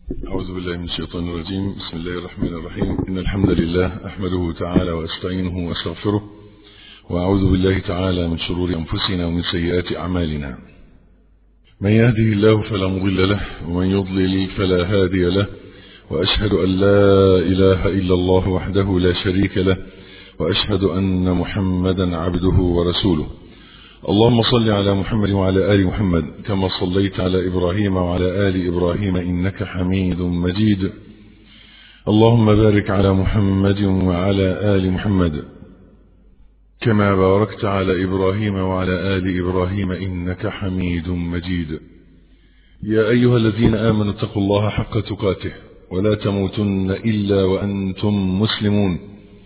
أعوذ بالله من الشيطان الرجيم بسم الله الرحمن الرحيم إن الحمد لله أحمده تعالى وأستعينه وأستغفره وأعوذ بالله تعالى من شرور أنفسنا ومن سيئات أعمالنا من يهده الله فلا مضل له ومن يضلل فلا هادي له وأشهد أن لا إله إلا الله وحده لا شريك له وأشهد أن محمدا عبده ورسوله اللهم صل على محمد وعلى آل محمد كما صليت على إبراهيم وعلى آل إبراهيم إنك حميد مجيد اللهم بارك على محمد وعلى آل محمد كما باركت على إبراهيم وعلى آل إبراهيم إنك حميد مجيد يا أيها الذين آمنوا اتقوا الله حق تقاته ولا تموتن إلا وأنتم مسلمون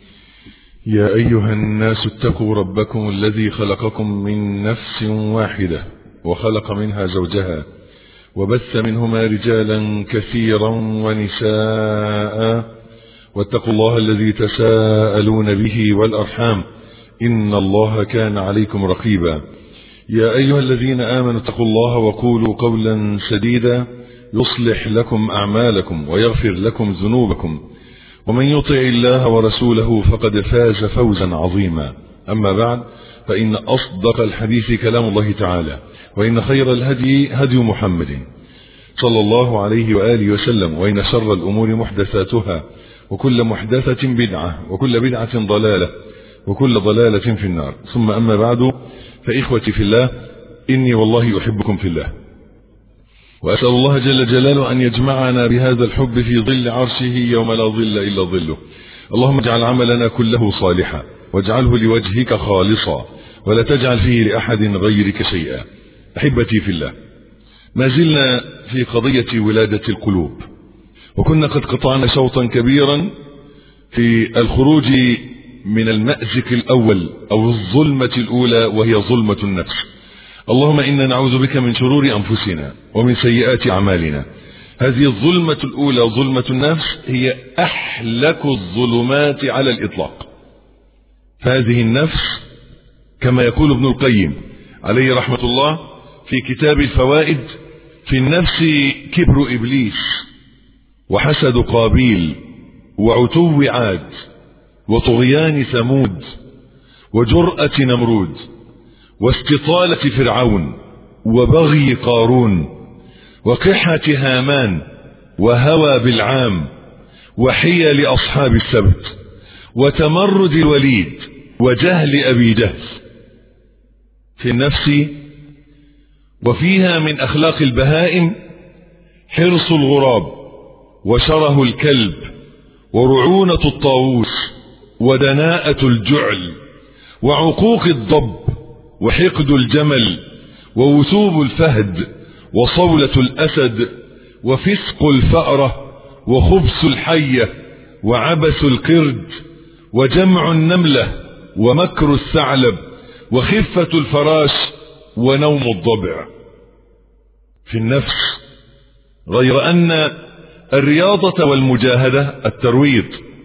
يا أيها الناس اتقوا ربكم الذي خلقكم من نفس واحدة وخلق منها زوجها وبث منهما رجالا كثيرا ونساء واتقوا الله الذي تساءلون به والأرحام إن الله كان عليكم رقيبا يا أيها الذين آمنوا اتقوا الله وقولوا قولا سديدا يصلح لكم أعمالكم ويغفر لكم ذنوبكم ومن يطع الله ورسوله فقد فاز فوزا عظيما أما بعد فإن أصدق الحديث كلام الله تعالى وإن خير الهدي هدي محمد صلى الله عليه وآله وسلم وإن شر الأمور محدثاتها وكل محدثة بدعة وكل بدعة ضلالة وكل ضلالة في النار ثم أما بعد فإخوتي في الله إني والله أحبكم في الله وأسأل الله جل جلاله أن يجمعنا بهذا الحب في ظل عرشه يوم لا ظل إلا ظله اللهم اجعل عملنا كله صالحا واجعله لوجهك خالصا ولا تجعل فيه لأحد غيرك شيئا أحبتي في الله ما زلنا في قضية ولادة القلوب وكنا قد قطعنا شوطا كبيرا في الخروج من المأزق الأول أو الظلمة الأولى وهي ظلمة النفس اللهم إنا نعوذ بك من شرور أنفسنا ومن سيئات أعمالنا هذه الظلمة الأولى ظلمة النفس هي أحلك الظلمات على الإطلاق فهذه النفس كما يقول ابن القيم عليه رحمة الله في كتاب الفوائد في النفس كبر إبليس وحسد قابيل وعتو عاد وطغيان ثمود وجرأة نمرود واستطالة فرعون وبغي قارون وقحة هامان وهوى بالعام وحيل أصحاب السبت وتمرد الوليد وجهل أبي جهل في النفس وفيها من أخلاق البهائم حرص الغراب وشره الكلب ورعونة الطاووس ودناءة الجعل وعقوق الضب وحقد الجمل ووثوب الفهد وصولة الأسد وفسق الفأرة وخبث الحية وعبث القرد وجمع النملة ومكر الثعلب وخفة الفراش ونوم الضبع في النفس غير أن الرياضة والمجاهدة الترويض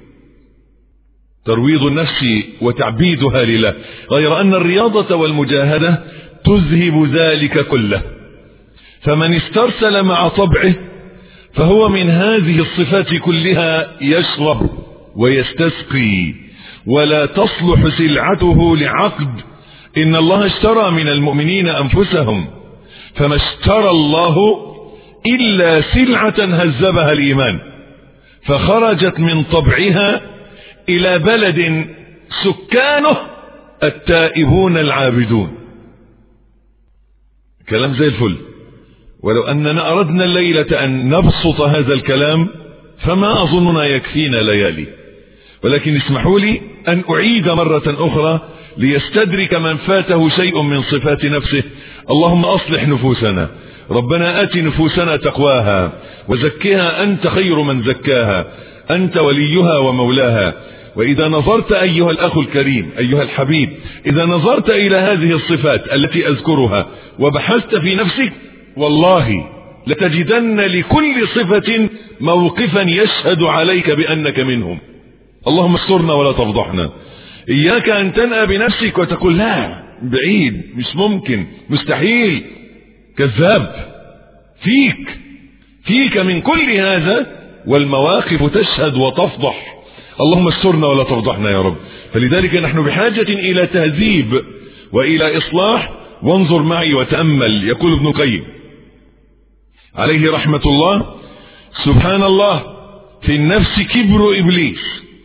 ترويض النفس وتعبيدها لله غير أن الرياضة والمجاهدة تذهب ذلك كله فمن استرسل مع طبعه فهو من هذه الصفات كلها يشرب ويستسقي ولا تصلح سلعته لعقد إن الله اشترى من المؤمنين أنفسهم فما اشترى الله إلا سلعة هذبها الإيمان فخرجت من طبعها إلى بلد سكانه التائبون العابدون كلام زي الفل ولو أننا أردنا الليلة أن نبسط هذا الكلام فما أظننا يكفينا ليالي ولكن اسمحوا لي أن أعيد مرة أخرى ليستدرك من فاته شيء من صفات نفسه اللهم أصلح نفوسنا ربنا آت نفوسنا تقواها وزكها أنت خير من زكاها أنت وليها ومولاها وإذا نظرت أيها الأخ الكريم أيها الحبيب إذا نظرت إلى هذه الصفات التي أذكرها وبحثت في نفسك والله لتجدن لكل صفة موقفا يشهد عليك بأنك منهم اللهم استرنا ولا تفضحنا إياك أن تنأى بنفسك وتقول لا بعيد مش ممكن مستحيل كذاب فيك فيك من كل هذا والمواقف تشهد وتفضح اللهم استرنا ولا تفضحنا يا رب فلذلك نحن بحاجة إلى تهذيب وإلى إصلاح وانظر معي وتأمل يقول ابن القيم عليه رحمة الله سبحان الله في النفس كبر إبليس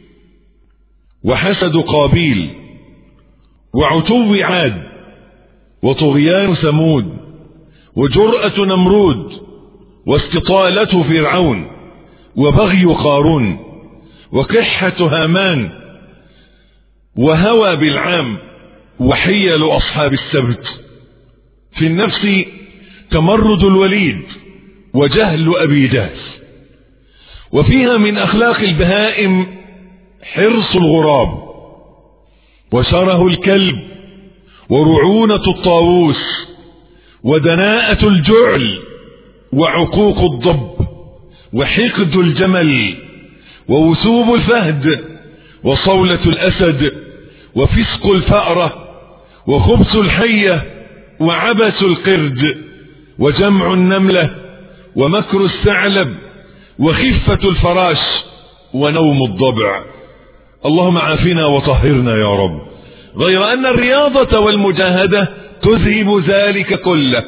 وحسد قابيل وعتو عاد وطغيان ثمود وجرأة نمرود واستطالة فرعون وبغي قارون وقحة هامان وهوى بالعام وحيل أصحاب السبت في النفس تمرد الوليد وجهل أبي جهل وفيها من أخلاق البهائم حرص الغراب وشره الكلب ورعونة الطاووس ودناءة الجعل وعقوق الضب وحقد الجمل ووثوب الفهد وصولة الأسد وفسق الفأرة وخبث الحية وعبث القرد وجمع النملة ومكر الثعلب وخفة الفراش ونوم الضبع اللهم عافنا وطهرنا يا رب غير أن الرياضة والمجاهدة تذهب ذلك كله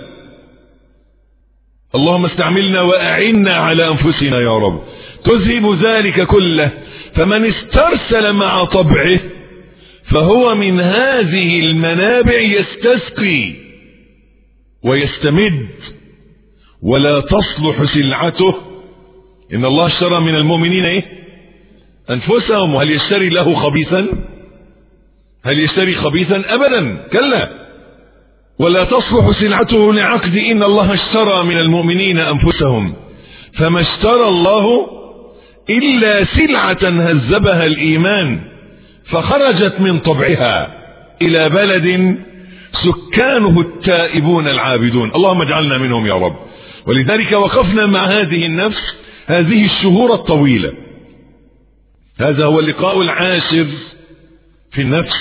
اللهم استعملنا وأعنا على أنفسنا يا رب تذهب ذلك كله فمن استرسل مع طبعه فهو من هذه المنابع يستسقي ويستمد ولا تصلح سلعته إن الله اشترى من المؤمنين إيه أنفسهم وهل يشتري له خبيثا هل يشتري خبيثا أبدا كلا ولا تصلح سلعته لعقد إن الله اشترى من المؤمنين أنفسهم فما اشترى الله إلا سلعة هذبها الإيمان فخرجت من طبعها إلى بلد سكانه التائبون العابدون اللهم اجعلنا منهم يا رب ولذلك وقفنا مع هذه النفس هذه الشهور الطويلة هذا هو اللقاء العاشر في النفس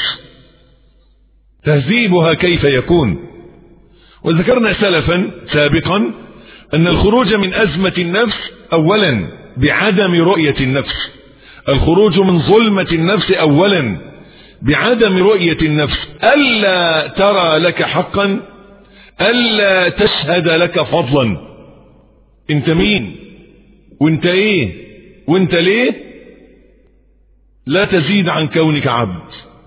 تهذيبها كيف يكون وذكرنا سلفا سابقا أن الخروج من أزمة النفس أولا بعدم رؤية النفس الخروج من ظلمة النفس أولا بعدم رؤية النفس ألا ترى لك حقا ألا تشهد لك فضلا انت مين وانت ايه وانت ليه لا تزيد عن كونك عبد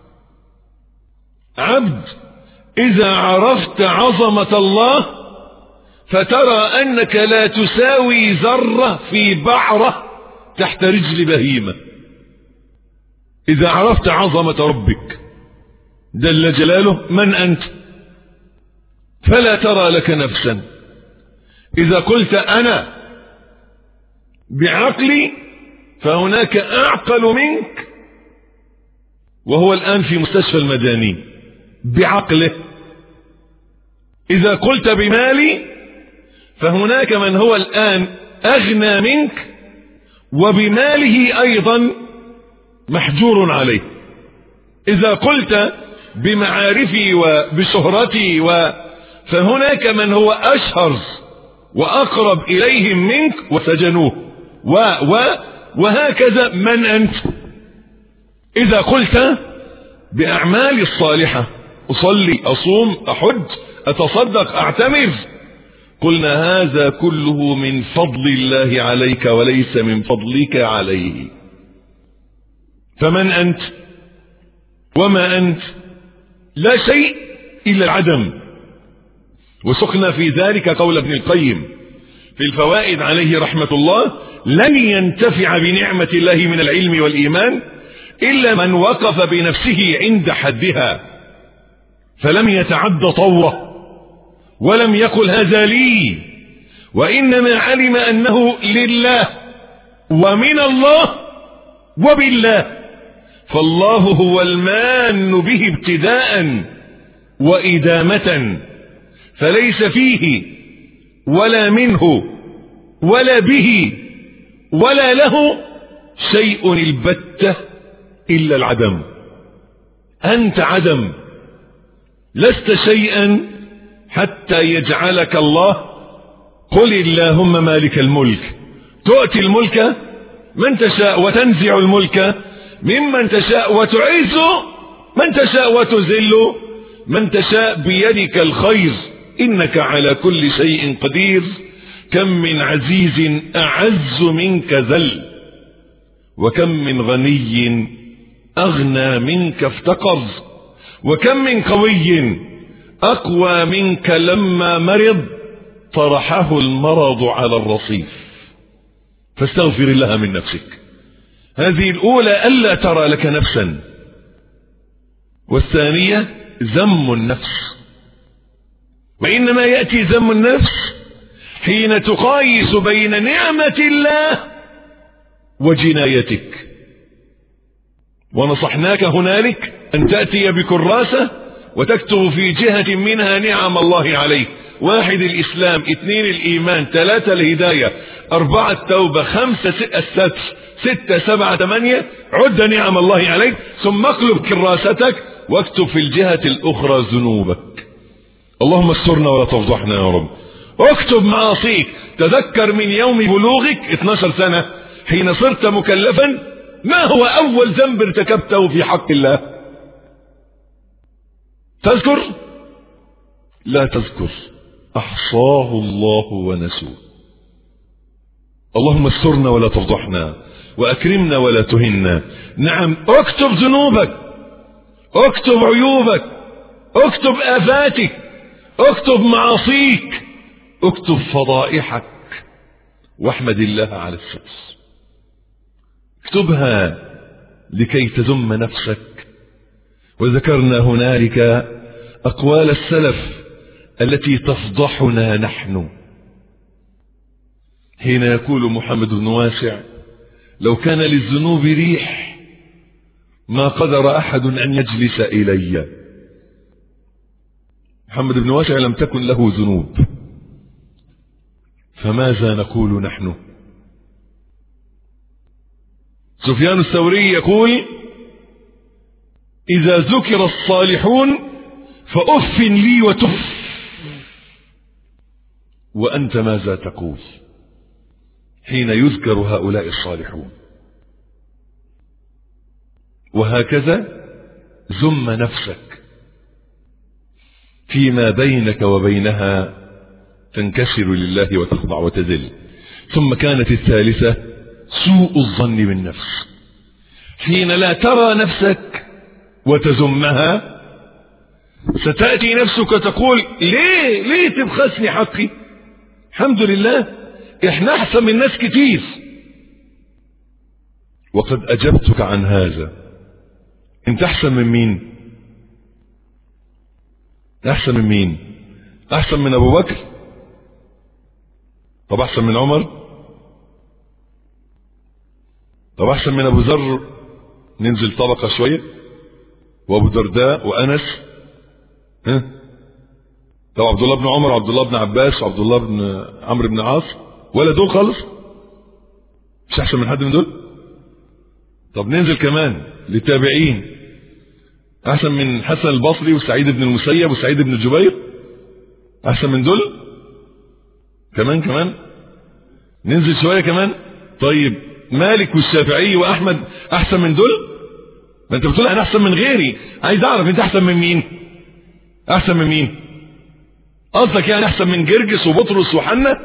عبد إذا عرفت عظمة الله فترى أنك لا تساوي ذرة في بعرة تحت رجل بهيمة إذا عرفت عظمة ربك جل جلاله من أنت فلا ترى لك نفسا إذا قلت أنا بعقلي فهناك أعقل منك وهو الآن في مستشفى المدانين بعقله إذا قلت بمالي فهناك من هو الآن أغنى منك وبماله أيضا محجور عليه إذا قلت بمعارفي وبشهرتي و فهناك من هو أشهر وأقرب إليهم منك وسجنوه و و وهكذا من أنت إذا قلت بأعمالي الصالحة أصلي أصوم أحج أتصدق أعتمر قلنا هذا كله من فضل الله عليك وليس من فضلك عليه فمن أنت وما أنت لا شيء إلا العدم وسقنا في ذلك قول ابن القيم في الفوائد عليه رحمة الله لن ينتفع بنعمة الله من العلم والإيمان إلا من وقف بنفسه عند حدها فلم يتعد طوره ولم يقل هذا لي وإنما علم أنه لله ومن الله وبالله فالله هو المان به ابتداء وإدامة فليس فيه ولا منه ولا به ولا له شيء البتة إلا العدم أنت عدم لست شيئا حتى يجعلك الله قل اللهم مالك الملك تؤتي الملك من تشاء وتنزع الملك ممن تشاء وتعز من تشاء وتذل من تشاء بيدك الخير إنك على كل شيء قدير كم من عزيز أعز منك ذل وكم من غني أغنى منك افتقر وكم من قوي أقوى منك لما مرض طرحه المرض على الرصيف فاستغفر الله من نفسك هذه الأولى ألا ترى لك نفسا والثانية ذم النفس وإنما يأتي ذم النفس حين تقايس بين نعمة الله وجنايتك ونصحناك هنالك أن تأتي بكراسة وتكتب في جهة منها نعم الله عليك واحد الإسلام اثنين الإيمان ثلاثة الهداية أربعة التوبة خمسة الستر ستة سبعة ثمانية عد نعم الله عليك ثم اقلب كراستك واكتب في الجهة الأخرى ذنوبك اللهم استرنا ولا تفضحنا يا رب اكتب معاصيك تذكر من يوم بلوغك 12 سنة حين صرت مكلفا ما هو أول ذنب ارتكبته في حق الله تذكر لا تذكر أحصاه الله ونسوه اللهم استرنا ولا تفضحنا وأكرمنا ولا تهنا نعم اكتب ذنوبك اكتب عيوبك اكتب آفاتك اكتب معاصيك اكتب فضائحك واحمد الله على الستر اكتبها لكي تذم نفسك وذكرنا هنالك أقوال السلف التي تفضحنا نحن حين يقول محمد بن واسع لو كان للذنوب ريح ما قدر أحد أن يجلس إلي محمد بن واسع لم تكن له ذنوب فماذا نقول نحن سفيان الثوري يقول إذا ذكر الصالحون فأف لي وتف وأنت ماذا تقول حين يذكر هؤلاء الصالحون وهكذا ذم نفسك فيما بينك وبينها تنكسر لله وتخضع وتذل ثم كانت الثالثة سوء الظن بالنفس حين لا ترى نفسك وتذمها ستأتي نفسك تقول ليه ليه تبخسني حقي الحمد لله احنا احسن من ناس كتير وقد اجبتك عن هذا انت احسن من مين احسن من مين احسن من ابو بكر طب احسن من عمر طب احسن من ابو ذر ننزل طبقة شوية وابو درداء وانس ها طب عبد الله بن عمر وعبد الله بن عباس وعبد الله بن عمرو بن عاص ولا دول خالص مش احسن من حد من دول طب ننزل كمان للتابعين احسن من حسن البصري وسعيد بن المسيب وسعيد بن الجبير احسن من دول كمان كمان ننزل شويه كمان طيب مالك والشافعي واحمد احسن من دول ما انت بتقول انا احسن من غيري عايز اعرف انت احسن من مين احسن من مين قصدك يعني احسن من جرجس وبطرس وحنا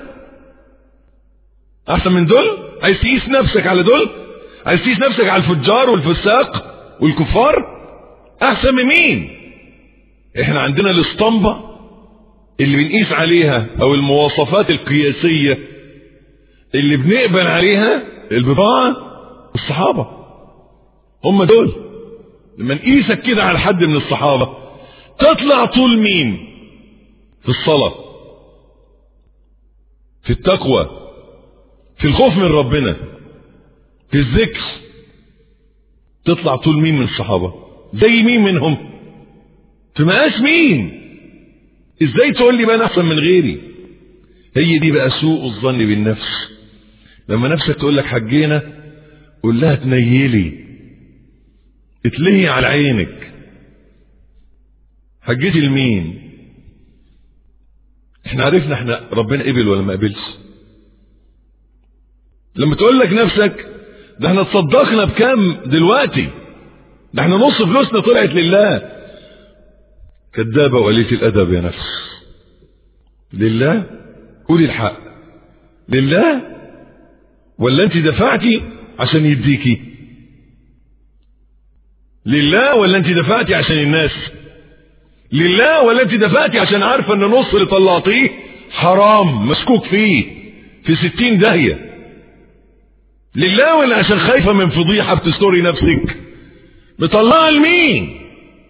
احسن من دول عايز تقيس نفسك على دول عايز تقيس نفسك على الفجار والفساق والكفار احسن من مين احنا عندنا الاسطمبة اللي بنقيس عليها او المواصفات القياسية اللي بنقبل عليها البضاعة الصحابة هم دول لما نقيسك كده على حد من الصحابة تطلع طول مين في الصلاة في التقوى في الخوف من ربنا في الذكر تطلع طول مين من الصحابة زي مين منهم في مقاس مين ازاي تقول لي بقى انا احسن من غيري هي دي بقى سوء الظن بالنفس لما نفسك تقول لك حجينا قول لها تنيلي اتلهي على عينك حجتي لمين احنا عرفنا احنا ربنا قبل ولا ما قبلش لما تقول لك نفسك ده احنا تصدقنا بكام دلوقتي ده احنا نص فلوسنا طلعت لله كذابة وقليلة الأدب يا نفس لله قولي الحق لله ولا انت دفعتي عشان يديكي لله ولا انت دفعتي عشان الناس لله ولا انت دفعتي عشان عارفه ان نص اللي طلعتيه حرام مسكوك فيه في ستين داهية لله ولا عشان خايفة من فضيحة بتستوري نفسك مطلعها لمين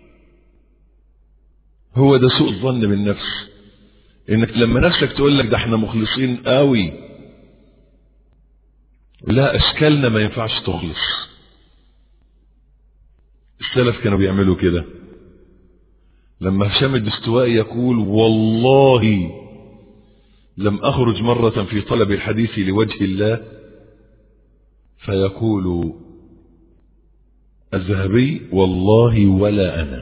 هو ده سوء الظن بالنفس انك لما نفسك تقول لك ده احنا مخلصين قوي لا اشكالنا ما ينفعش تخلص السلف كانوا بيعملوا كده لما هشام الدستوائي يقول والله لم أخرج مرة في طلب الحديث لوجه الله فيقول الذهبي والله ولا أنا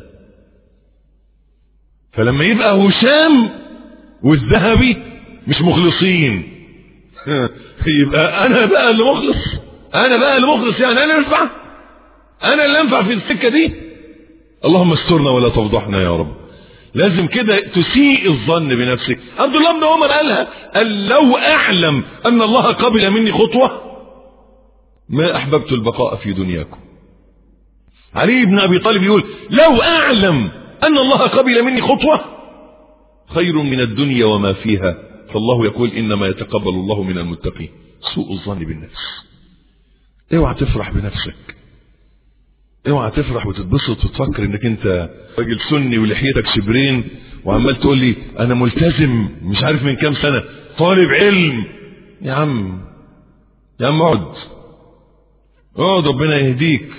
فلما يبقى هشام والذهبي مش مخلصين يبقى أنا بقى اللي مخلص أنا بقى اللي مخلص يعني أنا ينفع أنا اللي أنفع في السكة دي اللهم استرنا ولا تفضحنا يا رب لازم كده تسيء الظن بنفسك عبد الله بن عمر قالها قال لو اعلم ان الله قبل مني خطوة ما احببت البقاء في دنياكم علي بن ابي طالب يقول لو اعلم ان الله قبل مني خطوة خير من الدنيا وما فيها فالله يقول انما يتقبل الله من المتقين سوء الظن بالنفس اوعى تفرح بنفسك اوعى تفرح وتتبسط وتفكر انك انت راجل سني ولحيتك شبرين وعمال تقول لي انا ملتزم مش عارف من كام سنه طالب علم يا عم يا عم اقعد اقعد ربنا يهديك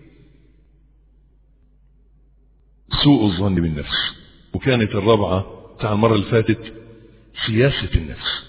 سوء الظن بالنفس وكانت الرابعه بتاع المره اللي فاتت سياسه النفس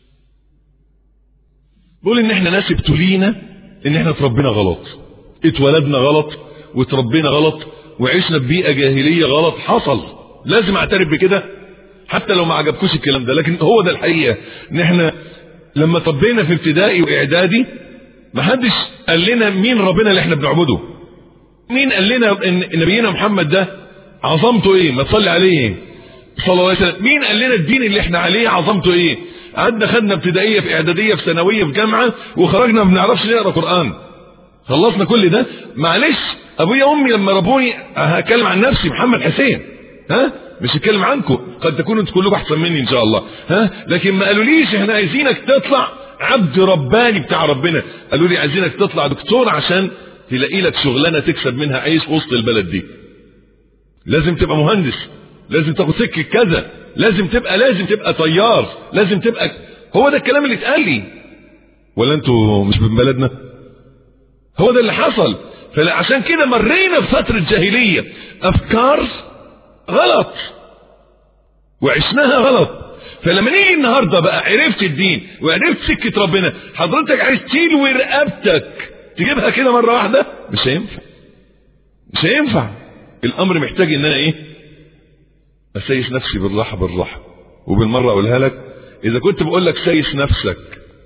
بقول ان احنا ناس ابتلينا ان احنا اتربينا غلط اتولدنا غلط وتربينا غلط وعشنا ببيئة جاهلية غلط حصل لازم اعترف بكده حتى لو ما عجبكوش الكلام ده لكن هو ده الحقيقة ان احنا لما تربينا في ابتدائي واعدادي ما حدش قال لنا مين ربنا اللي احنا بنعبده مين قال لنا ان نبينا محمد ده عظمته ايه ما تصلي عليه صلى الله عليه وسلم مين قال لنا الدين اللي احنا عليه عظمته ايه قعدنا خدنا ابتدائيه في اعداديه في ثانويه في جامعه وخرجنا ما بنعرفش نقرا قران خلصنا كل ده معلش ابويا وامي لما ربوني هتكلم عن نفسي محمد حسين ها مش هتكلم عنكم قد تكونوا انتوا كلكم احسن مني ان شاء الله ها لكن ما قالوليش احنا عايزينك تطلع عبد رباني بتاع ربنا قالوا لي عايزينك تطلع دكتور عشان تلاقي لك شغلانه تكسب منها عيش وسط البلد دي لازم تبقى مهندس لازم تاخد سكه كذا لازم تبقى لازم تبقى طيار لازم تبقى هو ده الكلام اللي اتقال لي ولا انتوا مش من بلدنا هو ده اللي حصل فعشان كده مرينا بفترة جاهلية أفكار غلط وعشناها غلط فلما نيجي النهارده بقى عرفت الدين وعرفت سكة ربنا حضرتك عايز تلوي رقبتك تجيبها كده مرة واحدة مش هينفع مش هينفع الأمر محتاج إن أنا إيه أسيس نفسي بالراحة بالراحة وبالمرة أقولها لك إذا كنت بقول لك سيس نفسك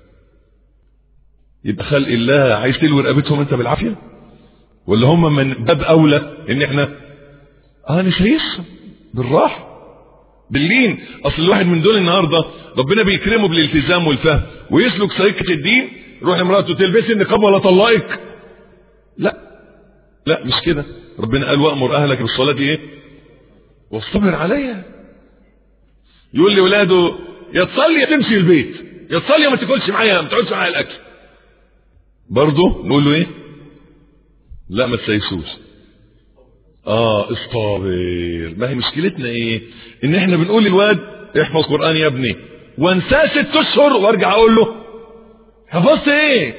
يبقى خلق الله عايز تلوي رقبتهم انت بالعافيه ولا هم من باب اولى ان احنا اه نسيس بالراحه باللين اصل الواحد من دول النهارده ربنا بيكرمه بالالتزام والفهم ويسلك سكه الدين روح لمراته تلبسي النقاب ولا طلقك لا لا مش كده ربنا قال وامر اهلك بالصلاه ايه واصطبر عليها يقول لاولاده يا تصلي يا تمشي البيت يا تصلي يا ما تاكلش معايا ما تقعدش معايا الاكل برضه نقول له ايه لا ما تسيسوش اه اصطابر ما هي مشكلتنا ايه ان احنا بنقول للواد احفظ قرآن يا ابني وانساه ست اشهر وارجع اقول له حفظت ايه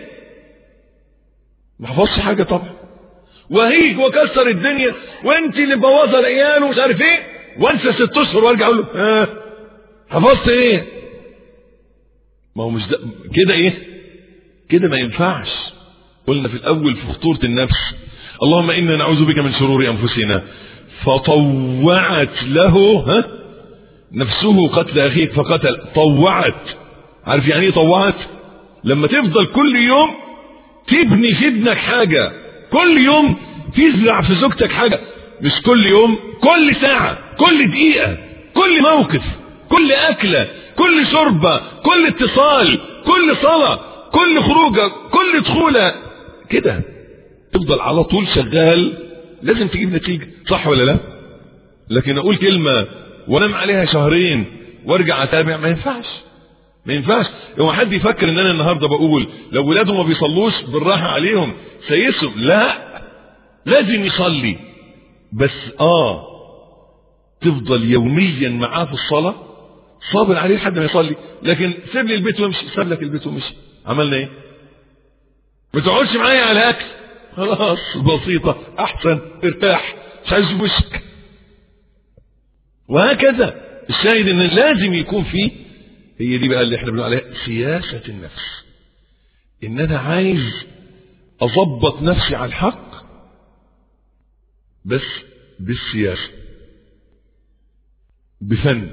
ما حفظش حاجة طبعا وهيج وكسر الدنيا وانت اللي مبوظه العيال ومش عارف ايه وانسى ست اشهر وارجع اقول له ها حفظت ايه ما هو مش ده كده ايه كده ما ينفعش قلنا في الأول في خطورة النفس اللهم إنا نعوذ بك من شرور أنفسنا فطوعت له ها نفسه قتل اخيك فقتل طوعت عارف يعني ايه طوعت لما تفضل كل يوم تبني في ابنك حاجة كل يوم تزرع في زوجتك حاجة مش كل يوم كل ساعة كل دقيقة كل موقف كل أكلة كل شربة كل اتصال كل صلاة كل خروجة كل دخولة كده تفضل على طول شغال لازم تجيب نتيجة صح ولا لا لكن اقول كلمة وانام عليها شهرين وارجع اتابع ما ينفعش ما ينفعش هو حد يفكر ان انا النهارده بقول لو ولاده ما بيصلوش بالراحه عليهم سيسهم لا لازم يصلي بس اه تفضل يوميا معاه في الصلاه صابر عليه لحد ما يصلي لكن سيب لي البيت وامشي ساب لك البيت ومشي عملنا ايه ما تقعدش معايا على اكل خلاص بسيطه احسن ارتاح مش عايز وشك وهكذا الشاهد ان لازم يكون فيه هي دي بقى اللي احنا بنقول عليها سياسة النفس ان انا عايز اضبط نفسي على الحق بس بالسياسة بفن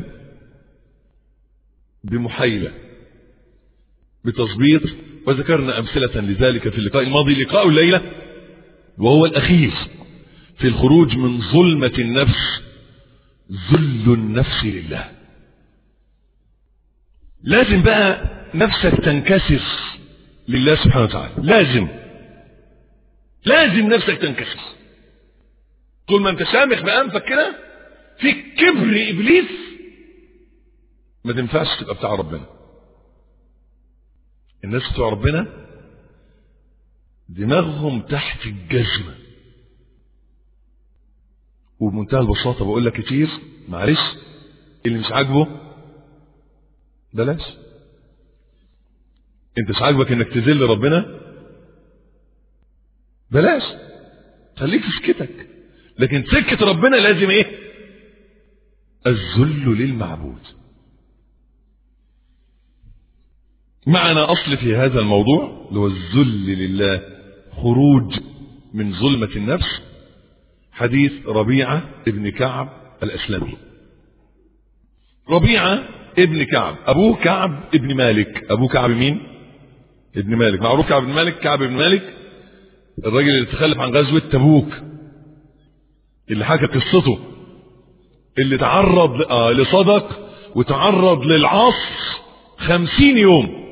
بمحايلة بتظبيط وذكرنا أمثلة لذلك في اللقاء الماضي لقاء الليلة وهو الأخير في الخروج من ظلمة النفس ذل النفس لله لازم بقى نفسك تنكسر لله سبحانه وتعالى لازم لازم نفسك تنكسر طول ما انت شامخ بأنفك كده في كبر إبليس ما تنفعش تبقى بتاع ربنا الناس بتوع ربنا دماغهم تحت الجزمة وبمنتهى البساطة بقول لك كتير معلش اللي مش عاجبه بلاش انت مش عاجبك انك تذل ربنا بلاش خليك في سكتك لكن سكة ربنا لازم ايه الذل للمعبود معنا اصل في هذا الموضوع اللي هو الذل لله خروج من ظلمة النفس حديث ربيعة ابن كعب الاسلمي ربيعة ابن كعب ابوه كعب ابن مالك ابوه كعب مين ابن مالك معروف كعب بن مالك كعب ابن مالك الراجل اللي تخلف عن غزوة تبوك اللي حكى قصته اللي تعرض آه لصدق وتعرض للعصر خمسين يوم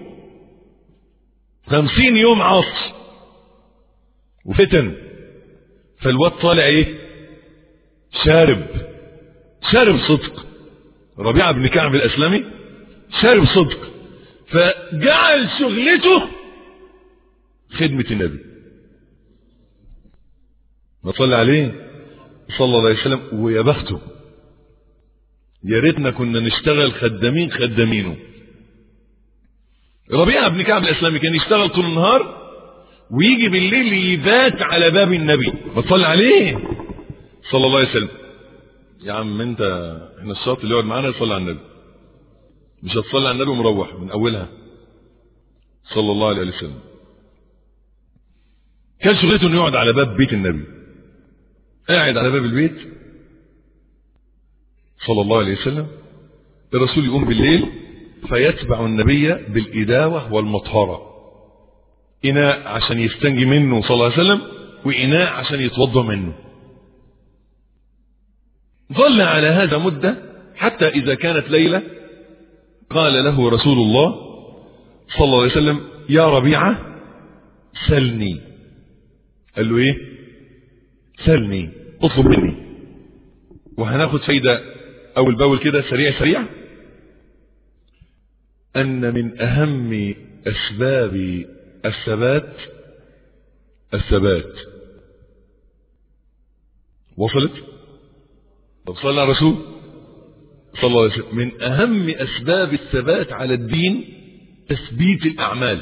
خمسين يوم عصر وفتن فالواد طالع ايه شارب شارب صدق ربيعة بن كعب الاسلمي شارب صدق فجعل شغلته خدمة النبي ما صلى عليه صلى الله عليه وسلم ويا بخته يا ريتنا كنا نشتغل خدامين خدامينه ربيعة بن كعب الاسلامي كان يشتغل طول النهار ويجي بالليل يبات على باب النبي ما تصلي عليه صلى الله عليه وسلم يا عم انت احنا الشاطر اللي يقعد معانا يصلي على النبي مش هتصلي على النبي ومروح من اولها صلى الله عليه وسلم كان شغلته انه يقعد على باب بيت النبي قاعد على باب البيت صلى الله عليه وسلم الرسول يقوم بالليل فيتبع النبي بالإداوة والمطهرة إناء عشان يستنجي منه صلى الله عليه وسلم وإناء عشان يتوضى منه ظل على هذا مدة حتى إذا كانت ليلة قال له رسول الله صلى الله عليه وسلم يا ربيعة سلني قال له ايه سلني اطلب مني وهناخد فايدة اول باول كده سريع سريع ان من اهم اسباب الثبات الثبات وصلت طب صلى على الرسول صلى الله عليه وسلم من اهم اسباب الثبات على الدين تثبيت الاعمال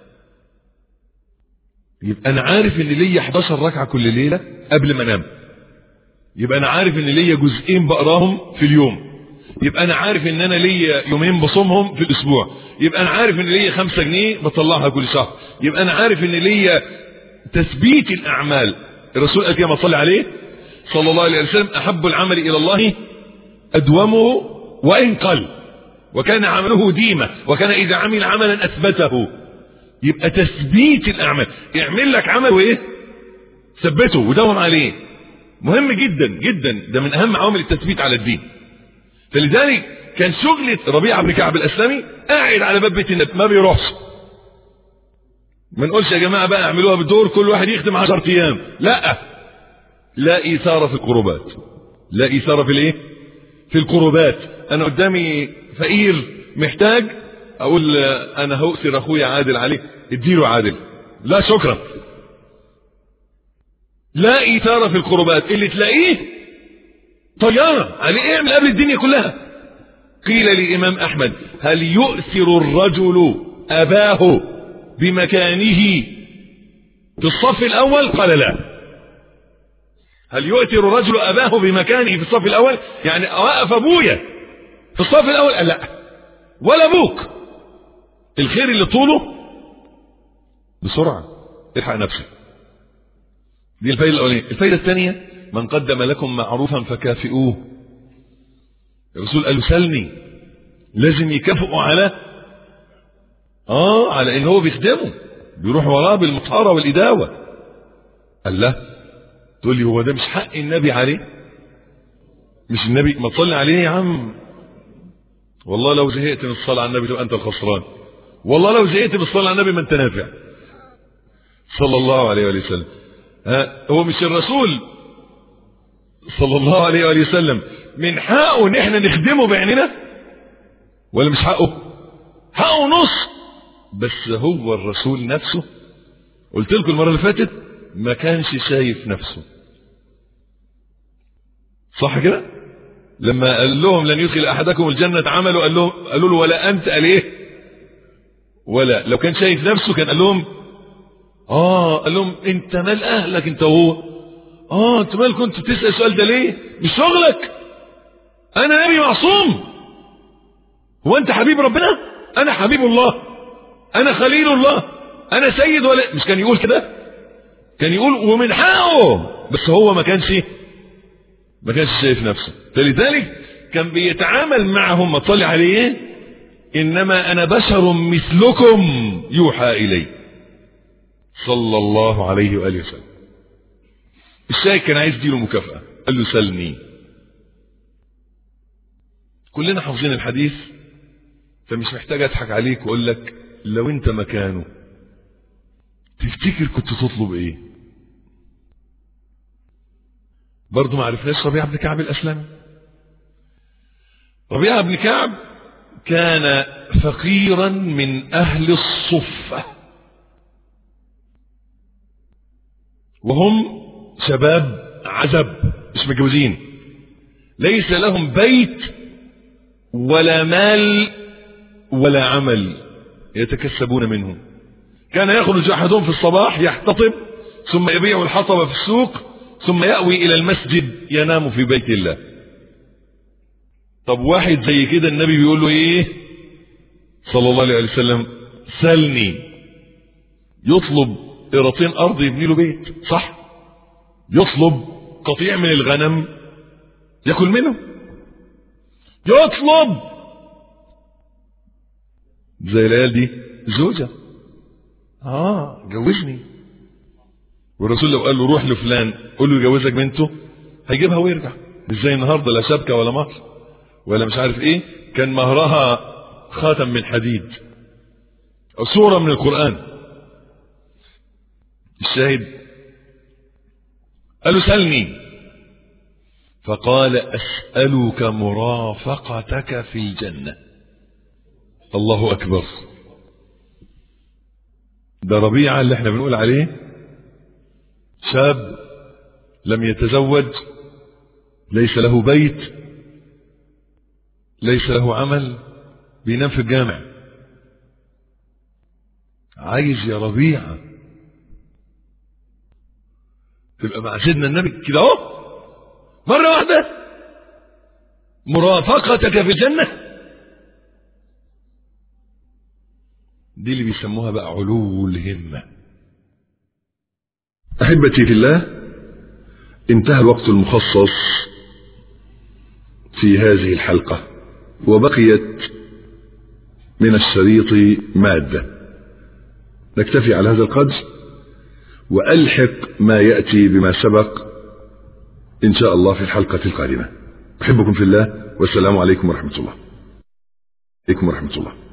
يبقى انا عارف ان ليا 11 ركعه كل ليله قبل ما انام يبقى انا عارف ان ليا جزئين بقراهم في اليوم يبقى انا عارف ان انا ليا يومين بصومهم في الاسبوع يبقى انا عارف ان ليا خمسة جنيه بطلعها كل شهر يبقى انا عارف ان ليا تثبيت الاعمال الرسول قال كما صلى عليه صلى الله عليه وسلم احب العمل الى الله ادومه وإن قل وكان عمله ديمة وكان إذا عمل عملا أثبته يبقى تثبيت الأعمال اعمل لك عمل وإيه ثبته ودوم عليه مهم جدا جدا ده من أهم عوامل التثبيت على الدين فلذلك كان شغلة ربيعة بن كعب الأسلمي قاعد على باب بيت النبي ما بيروحش ما نقولش يا جماعة بقى اعملوها بدور كل واحد يخدم 10 أيام لا لا إيثار في القربات لا إيثار في الإيه في القربات أنا قدامي فقير محتاج أقول أنا هؤثر أخويا عادل عليه اديله عادل لا شكرا لا إيثار في القربات اللي تلاقيه طيارة عليه اعمل قبل الدنيا كلها قيل للإمام أحمد هل يؤثر الرجل أباه بمكانه في الصف الأول قال لا هل يؤثر الرجل أباه بمكانه في الصف الأول يعني وقف أبويا في الصف الأول قال لا ولا أبوك الخير اللي طوله بسرعة الحق نفسك دي الفايدة الأولانية الفايدة الثانية من قدم لكم معروفا فكافئوه الرسول قال له سلني لازم يكافئوا على اه على ان هو بيخدمه بيروح وراه بالمطهرة والإداوة قال لا تقول لي هو ده مش حق النبي عليه مش النبي ما تصلي عليه يا عم والله لو زهقت من الصلاة على النبي تبقى انت الخسران والله لو زهقت من الصلاة على النبي ما انت نافع صلى الله عليه وآله وسلم ها هو مش الرسول صلى الله عليه وآله وسلم من حقه ان احنا نخدمه بعيننا ولا مش حقه حقه نص بس هو الرسول نفسه قلت لكم المرة اللي فاتت ما كانش شايف نفسه صح كده لما قال لهم لن يدخل احدكم الجنة عملوا قال لهم قالوا له ولا انت قال ايه ولا لو كان شايف نفسه كان قال لهم اه قال لهم انت مال اهلك انت وهو اه انت مال كنت تسال السؤال ده ليه مش شغلك انا نبي معصوم هو انت حبيب ربنا انا حبيب الله انا خليل الله انا سيد ولا مش كان يقول كده كان يقول ومن حقه بس هو ما كانش ما كانش شايف نفسه فلذلك كان بيتعامل معهم ما تصلي عليه انما انا بشر مثلكم يوحى الي صلى الله عليه واله وسلم الشايك كان عايز يديله مكافاه قال له سلني كلنا حافظين الحديث فمش محتاج اضحك عليك واقول لك لو انت مكانه تفتكر كنت تطلب ايه برضه ما عرفناش ربيعه بن كعب الاسلمي ربيعه بن كعب كان فقيرا من اهل الصفه وهم شباب عزب مش متجوزين ليس لهم بيت ولا مال ولا عمل يتكسبون منه كان يخرج احدهم في الصباح يحتطب ثم يبيع الحطب في السوق ثم يأوي الى المسجد ينام في بيت الله طب واحد زي كده النبي بيقول له ايه صلى الله عليه وسلم سلني يطلب قراطين ارض يبني له بيت صح يطلب قطيع من الغنم ياكل منه يطلب زي العيال دي زوجة اه جوزني والرسول لو قال له روح لفلان قول له يجوزك بنته هيجيبها ويرجع مش زي النهارده لا شبكه ولا مهر ولا مش عارف ايه كان مهرها خاتم من حديد او سوره من القران الشاهد قال له سلني فقال اسالك مرافقتك في الجنه الله اكبر ده ربيعه اللي احنا بنقول عليه شاب لم يتزوج ليس له بيت ليس له عمل بينام في الجامع عايز يا ربيعه تبقى مع سيدنا النبي كده اهو مره واحده مرافقتك في الجنه دي اللي بيسموها بقى علو الهمه احبتي في الله انتهى الوقت المخصص في هذه الحلقه وبقيت من الشريط مادة نكتفي على هذا القدر وألحق ما يأتي بما سبق إن شاء الله في الحلقة القادمة أحبكم في الله والسلام عليكم ورحمة الله عليكم ورحمة الله